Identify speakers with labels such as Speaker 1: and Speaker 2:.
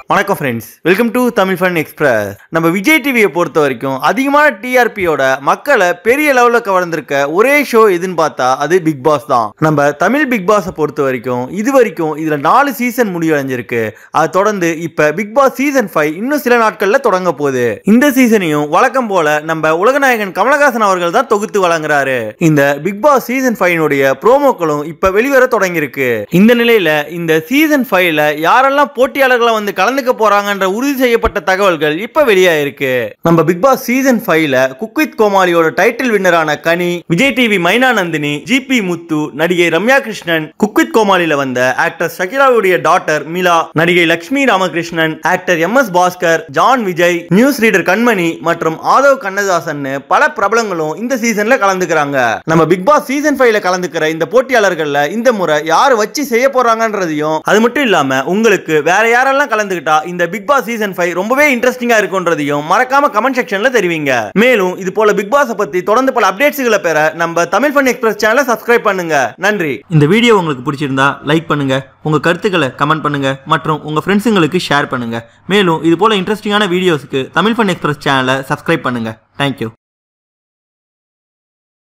Speaker 1: வணக்கம் friends welcome to Tamil fun express நம்ம விஜய் டிவியை பொறுத்த வரைக்கும் அதிகமான டிஆர்பியோட மக்களை பெரிய லெவலில் கவர்ந்திருக்க ஒரே ஷோ எதுன்னு பார்த்தா அது பிக் பாஸ் தான் நம்ம தமிழ் பிக் பாஸை பொறுத்த வரைக்கும் இது வரைக்கும் இதில் நாலு சீசன் முடிவடைஞ்சிருக்கு அதை தொடர்ந்து இப்போ பிக் பாஸ் சீசன் ஃபைவ் இன்னும் சில நாட்களில் தொடங்க போகுது இந்த சீசனையும் வழக்கம் போல நம்ம உலகநாயகன் கமலஹாசன் அவர்கள் தான் தொகுத்து வழங்குறாரு இந்த பிக் பாஸ் சீசன் ஃபைவனுடைய ப்ரோமோக்களும் இப்ப வெளிவர தொடங்கியிருக்கு இந்த நிலையில இந்த சீசன் ஃபைவ்ல யாரெல்லாம் போட்டியாளர்களா வந்து கலந்துக்க போறாங்கன்ற உறுதி செய்யப்பட்ட தகவல்கள் இப்ப வெளியாயிருக்கு நம்ம பிக் பாஸ் சீசன் ஃபைவ்ல குக் வித் கோமாளியோட டைட்டில் வின்னரான கனி விஜய் டிவி மைனா நந்தினி ஜிபி முத்து நடிகை ரம்யா கிருஷ்ணன் குக் வித் கோமாளியில வந்த ஆக்டர் ஷகிலாவுடைய டாட்டர் மிலா நடிகை Lakshmi Ramakrishnan actor M S Bhaskar John Vijay news reader Kanmani மற்றும் ஆதவ் கண்ணதாசன் பல பிரபலங்களும் இந்த சீசன்ல கலந்துக்கிறாங்க நம்ம பிக் பாஸ் சீசன் ஃபைவ்ல கலந்துக்கிற இந்த போட்டியாளர்கள்ல இந்த முறை யார் வச்சு செய்ய போறாங்கன்றதையும் அது மட்டும் இல்லாம உங்களுக்கு வேற யாரெல்லாம் கலந்துக்கிட்டா இந்த பிக் பாஸ் சீசன் ஃபைவ் ரொம்பவே இன்ட்ரெஸ்டிங்கா இருக்குன்றதையும் மறக்காம கமெண்ட் செக்ஷன்ல தெரிவிங்க மேலும் இது போல பிக் பாஸ் பத்தி தொடர்ந்து பல அப்டேட்ஸ்களை பெற நம்ம தமிழ் ஃபன் எக்ஸ்பிரஸ் சேனலை சப்ஸ்கிரைப் பண்ணுங்க நன்றி இந்த வீடியோ உங்களுக்கு பிடிச்சிருந்தா லைக் பண்ணுங்க உங்க கருத்துக்களை கமெண்ட் பண்ணுங்க மற்றும் உங்க ஃப்ரெண்ட்ஸுங்களுக்கு ஷேர் பண்ணுங்க மேலும் இது போல இன்ட்ரெஸ்டிங்கான வீடியோஸ்க்கு தமிழ் ஃபன் எக்ஸ்பிரஸ் சேனலை சப்ஸ்கிரைப் பண்ணுங்க தேங்க்யூ